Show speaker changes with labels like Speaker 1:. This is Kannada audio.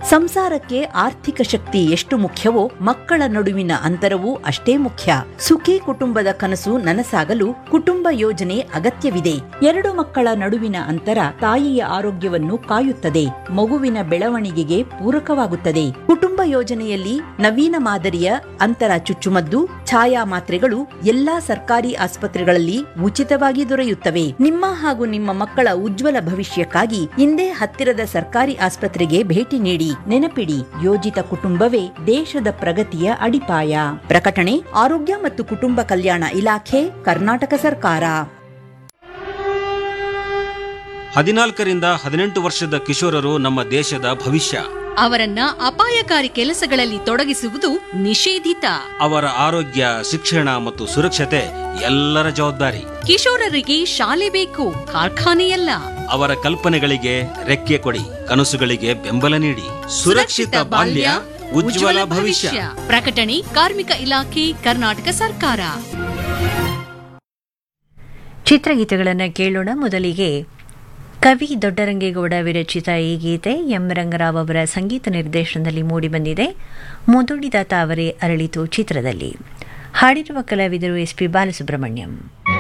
Speaker 1: ಸಂಸಾರಕ್ಕೆ ಆರ್ಥಿಕ ಶಕ್ತಿ ಎಷ್ಟು ಮುಖ್ಯವೋ ಮಕ್ಕಳ ನಡುವಿನ ಅಂತರವೂ ಅಷ್ಟೇ ಮುಖ್ಯ ಸುಖಿ ಕುಟುಂಬದ ಕನಸು ನನಸಾಗಲು ಕುಟುಂಬ ಯೋಜನೆ ಅಗತ್ಯವಿದೆ ಎರಡು ಮಕ್ಕಳ ನಡುವಿನ ಅಂತರ ತಾಯಿಯ ಆರೋಗ್ಯವನ್ನು ಕಾಯುತ್ತದೆ ಮಗುವಿನ ಬೆಳವಣಿಗೆಗೆ ಪೂರಕವಾಗುತ್ತದೆ ಕುಟುಂಬ ಯೋಜನೆಯಲ್ಲಿ ನವೀನ ಮಾದರಿಯ ಅಂತರ ಚುಚ್ಚುಮದ್ದು ಛಾಯಾ ಮಾತ್ರೆಗಳು ಎಲ್ಲಾ ಸರ್ಕಾರಿ ಆಸ್ಪತ್ರೆಗಳಲ್ಲಿ ಉಚಿತವಾಗಿ ದೊರೆಯುತ್ತವೆ ನಿಮ್ಮ ಹಾಗೂ ನಿಮ್ಮ ಮಕ್ಕಳ ಉಜ್ವಲ ಭವಿಷ್ಯಕ್ಕಾಗಿ ಇಂದೇ ಹತ್ತಿರದ ಸರ್ಕಾರಿ ಆಸ್ಪತ್ರೆಗೆ ಭೇಟಿ ನೀಡಿ ನೆನಪಿಡಿ ಯೋಜಿತ ಕುಟುಂಬವೇ ದೇಶದ ಪ್ರಗತಿಯ ಅಡಿಪಾಯ ಪ್ರಕಟಣೆ ಆರೋಗ್ಯ ಮತ್ತು ಕುಟುಂಬ ಕಲ್ಯಾಣ ಇಲಾಖೆ ಕರ್ನಾಟಕ ಸರ್ಕಾರ
Speaker 2: ಹದಿನಾಲ್ಕರಿಂದ ಹದಿನೆಂಟು ವರ್ಷದ ಕಿಶೋರರು ನಮ್ಮ ದೇಶದ ಭವಿಷ್ಯ
Speaker 3: ಅವರನ್ನ ಅಪಾಯಕಾರಿ ಕೆಲಸಗಳಲ್ಲಿ ತೊಡಗಿಸುವುದು ನಿಷೇಧಿತ
Speaker 2: ಅವರ ಆರೋಗ್ಯ ಶಿಕ್ಷಣ ಮತ್ತು ಸುರಕ್ಷತೆ ಎಲ್ಲರ ಜವಾಬ್ದಾರಿ
Speaker 3: ಕಿಶೋರರಿಗೆ ಶಾಲೆ ಬೇಕು ಕಾರ್ಖಾನೆಯಲ್ಲ
Speaker 2: ಅವರ ಕಲ್ಪನೆಗಳಿಗೆ ರೆಕ್ಕೆ ಕೊಡಿ ಕನಸುಗಳಿಗೆ ಬೆಂಬಲ ನೀಡಿ ಸುರಕ್ಷಿತ ಬಾಲ್ಯ ಉಜ್ವಲ ಭವಿಷ್ಯ
Speaker 3: ಪ್ರಕಟಣೆ ಕಾರ್ಮಿಕ ಇಲಾಖೆ ಕರ್ನಾಟಕ ಸರ್ಕಾರ
Speaker 4: ಚಿತ್ರಗೀತೆಗಳನ್ನು ಕೇಳೋಣ ಮೊದಲಿಗೆ ಕವಿ ದೊಡ್ಡರಂಗೇಗೌಡ ವಿರಚಿತ ಈ ಗೀತೆ ಎಂ ರಂಗರಾವ್ ಅವರ ಸಂಗೀತ ನಿರ್ದೇಶನದಲ್ಲಿ ಮೂಡಿಬಂದಿದೆ ಮುದುಡಿದ ತಾವರೆ ಅರಳಿತು ಚಿತ್ರದಲ್ಲಿ ಹಾಡಿರುವ ಕಲಾವಿದರು ಎಸ್ ಪಿ ಬಾಲಸುಬ್ರಹ್ಮಣ್ಯಂ